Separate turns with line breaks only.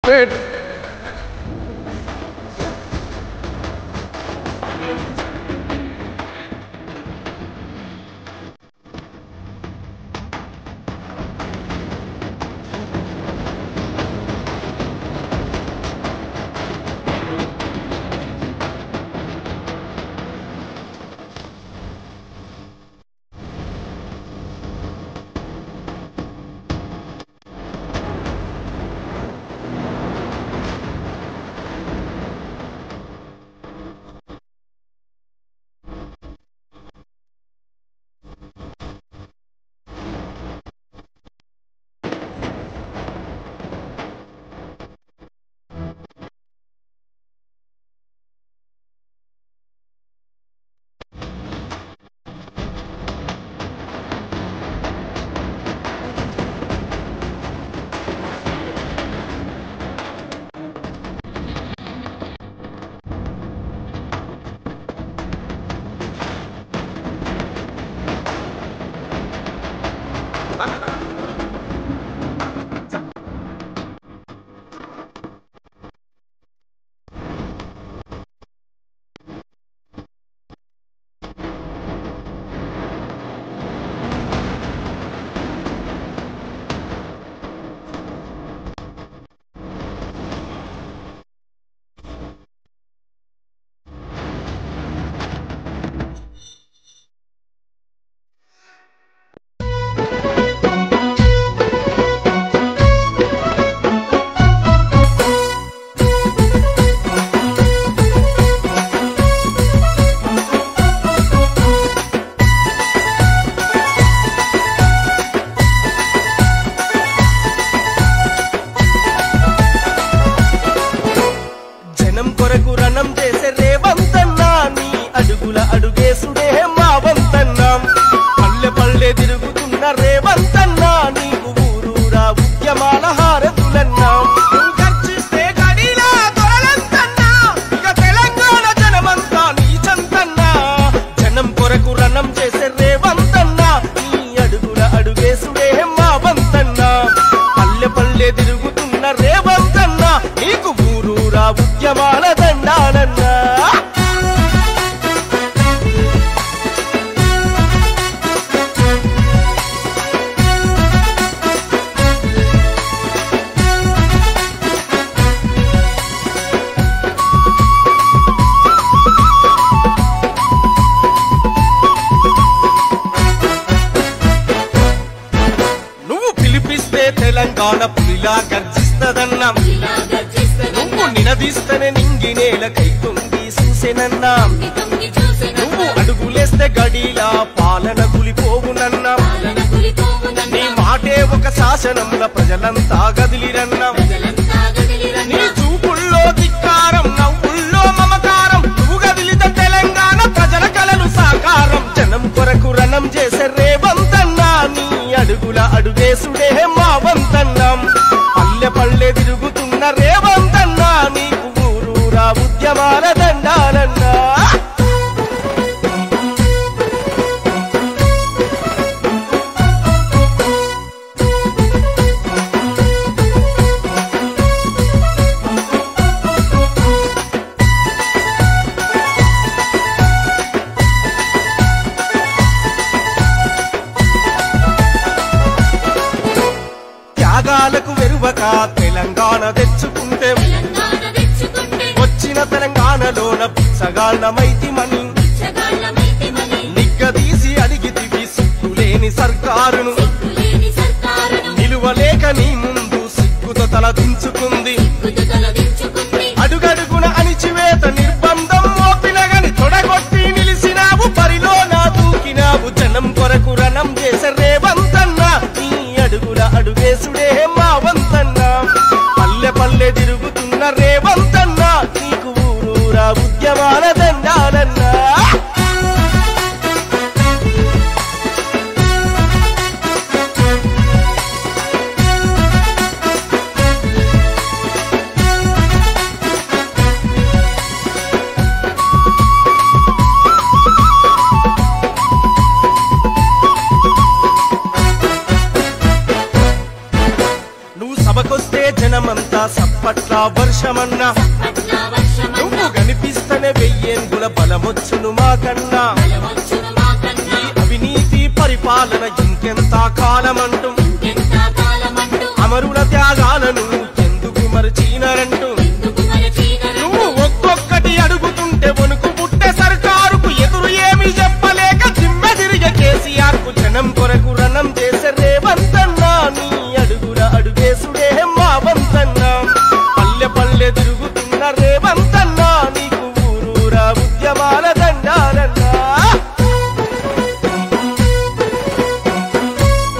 Wait.
జనం కొరకు రణం చేసే రేవంతన్నా నీ అడుగుల అడుగేసుడే మా వంతన్నా పల్లె పల్లె తిరుగుతున్న రేవంతన్నా నీకు ఊరూరా ఉద్యమాల హారతులన్నా నువ్వు గర్జిస్తే గడిలా దొరలంతన్నా ఇక తెలంగాణ జనమంతా నీ చంతన్నా జనం కొరకు రణం చేసే రేవంతన్నా నీ అడుగుల అడుగేసుడే మా వంతన్నా పల్లె పల్లె తిరుగుతున్న రేవంతన్నా నీకు ఊరూరా ఉద్యమాల దండాలన్నా నువ్వు పిలిపిస్తే తెలంగాణ పులిలా గర్జిస్తదన్నా నువ్వు నినదీస్తేనే నింగి నేల కైకుంగి చూసెనన్నా నువ్వు అడుగులేస్తే గడిలా పాలన గులిపోవునన్నా నీ మాటే ఒక శాసనంల ప్రజలంతా గదిలిరన్నా నీ చూపుల్లో ధిక్కారం నవ్వుల్లో మమకారం నువ్వు గదిలిత తెలంగాణ ప్రజల కలలు సాకారం జనం కొరకు రణం చేసే రేవంతన్నా నీ అడుగుల అడుగేసుడే మా వంతన్నాం పల్లె పల్లె తిరుగుతున్న రేవంతన్నా నీకు ఊరూరా ఉద్యమాల దండాలన్నా త్యాగాలకు వెరువక తెలంగాణ తెచ్చుకుంటే వచ్చిన తెలంగాణలోన సగాళ్ళమైతిమని నిగ్గదీసి అడిగితివి సిగ్గులేని సర్కారును నిలువలేక నీ ముందు సిగ్గుతో తలదించుకుంది అడుగడుగున అణిచివేత నిర్బంధం మోపినగని తొడగొట్టి నిలిసినావు పరిలో నా దూకినావు జనం కొరకు రణం చేసే రేవంతన్నా నీ అడుగుల అడుగేసుడే మా వంతన్నా పల్లె పల్లె తిరుగుతున్న రేవంతన్నా నీకు ఊరూరా ఉద్యమాల దండాలన్నా సప్పట్ల వర్షమన్నా
పట్ల వర్షమన్న
నువ్వు కనిపిస్తనే వెయ్యేంగుల బలమొచ్చును మాకన్నా
బలవచ్చును మాకన్నా
ఈ అవినీతి పరిపాలన ఇంకెంత కాలమంటూ
ఎంత కాలమంటూ
అమరుల త్యాగాలను ఎందుకు మరచినారంటూ